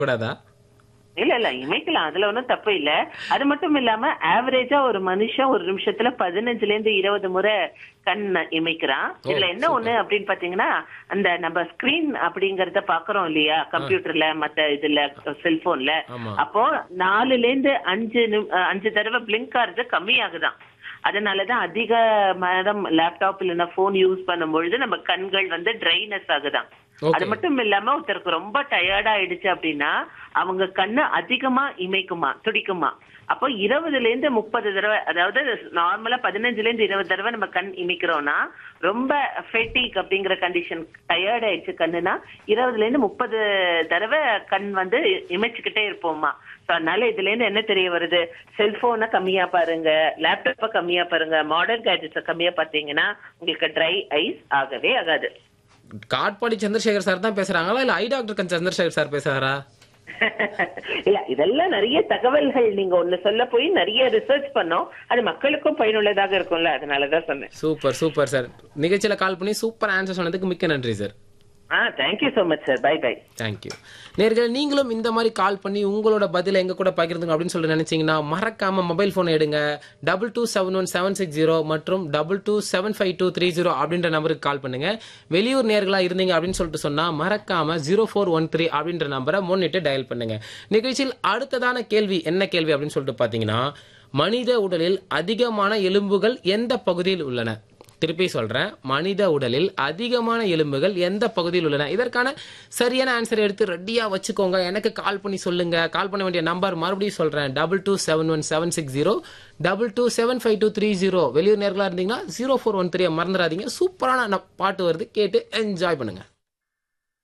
கூடாதா இல்ல இல்ல இமைக்கலாம் அதுல ஒண்ணும் தப்பு இல்ல அது மட்டும் இல்லாம ஆவரேஜா ஒரு மனுஷன் ஒரு நிமிஷத்துல பதினஞ்சுல இருந்து இருபது முறை கண் இமைக்கிறான் இதுல என்ன ஒண்ணு அப்படின்னு பாத்தீங்கன்னா அந்த நம்ம ஸ்கிரீன் அப்படிங்கறத பாக்குறோம் இல்லையா கம்ப்யூட்டர்ல மத்த இதுல செல்போன்ல ஆமா. அப்போ நாலுல இருந்து அஞ்சு நிமி- அஹ் அஞ்சு தடவை பிளிங்க் ஆகுறது கம்மியாகுதான் அதனாலதான் அதிக நேரம் லேப்டாப் இல்லைன்னா போன் யூஸ் பண்ணும் பொழுது நம்ம கண்கள் வந்து ட்ரைனஸ் ஆகுதான் Okay. அது மட்டும் இல்லாம ஒருத்தருக்கு ரொம்ப டயர்டா ஆயிடுச்சு அப்படின்னா அவங்க கண்ணு அதிகமா இமைக்குமா துடிக்குமா அப்போ இருபதுல இருந்து முப்பது தடவை அதாவது நார்மலா பதினஞ்சுல இருந்து இருபது தடவை நம்ம கண் இமைக்கிறோம்னா ரொம்ப ஃபெட்டிக் அப்படிங்கிற கண்டிஷன் டயர்ட் ஆயிடுச்சு கண்ணுனா இருபதுல இருந்து முப்பது தடவை கண் வந்து இமைச்சுக்கிட்டே இருப்போமா So, அதனால இதுல இருந்து என்ன தெரிய வருது செல்போனை கம்மியா பாருங்க லேப்டாப்பை கம்மியா பாருங்க மாடர்ன் கேஜெட்ஸை கம்மியா பார்த்தீங்கன்னா உங்களுக்கு ட்ரை ஐஸ் ஆகவே ஆகாது காட்பாடி சந்திரசேகர் சார் தான் பேசுறாங்களா இல்ல ஐ டாக்டர் கண் சந்திரசேகர் சார் பேசுறாரா இல்ல இதெல்லாம் நிறைய தகவல்கள் நீங்க ஒண்ணு சொல்ல போய் நிறைய ரிசர்ச் பண்ணோம் அது மக்களுக்கும் பயனுள்ளதாக இருக்கும்ல அதனாலதான் சொன்னேன் சூப்பர் சூப்பர் சார் நிகழ்ச்சியில கால் பண்ணி சூப்பர் ஆன்சர் சொன்னதுக்கு மிக்க நன்றி சார் ஆ thank you so much sir bye bye thank you நேர்கள் நீங்களும் இந்த மாதிரி கால் பண்ணி உங்களோட பதிலை எங்க கூட பகிர்ந்துங்க அப்படின்னு சொல்லி நினைச்சீங்கன்னா மறக்காம மொபைல் போன் எடுங்க double two seven one seven six zero மற்றும் double two seven five two three zero அப்படின்ற நம்பருக்கு கால் பண்ணுங்க வெளியூர் நேர்களா இருந்தீங்க அப்படின்னு சொல்லிட்டு சொன்னா மறக்காம ஜீரோ ஃபோர் ஒன் த்ரீ அப்படின்ற நம்பரை முன்னிட்டு டயல் பண்ணுங்க நிகழ்ச்சியில் அடுத்ததான கேள்வி என்ன கேள்வி அப்படின்னு சொல்லிட்டு பாத்தீங்கன்னா மனித உடலில் அதிகமான எலும்புகள் எந்த பகுதியில் உள்ளன திருப்பி சொல்றேன் மனித உடலில் அதிகமான எலும்புகள் எந்த பகுதியில் உள்ளன இதற்கான சரியான ஆன்சர் எடுத்து ரெடியா வச்சுக்கோங்க எனக்கு கால் பண்ணி சொல்லுங்க கால் பண்ண வேண்டிய நம்பர் மறுபடியும் சொல்றேன் double two seven one seven six zero double two seven five two three zero வெளியூர் நேர்களா இருந்தீங்கன்னா ஜீரோ ஃபோர் ஒன் த்ரீ மறந்துடாதீங்க சூப்பரான ந- பாட்டு வருது கேட்டு என்ஜாய் பண்ணுங்க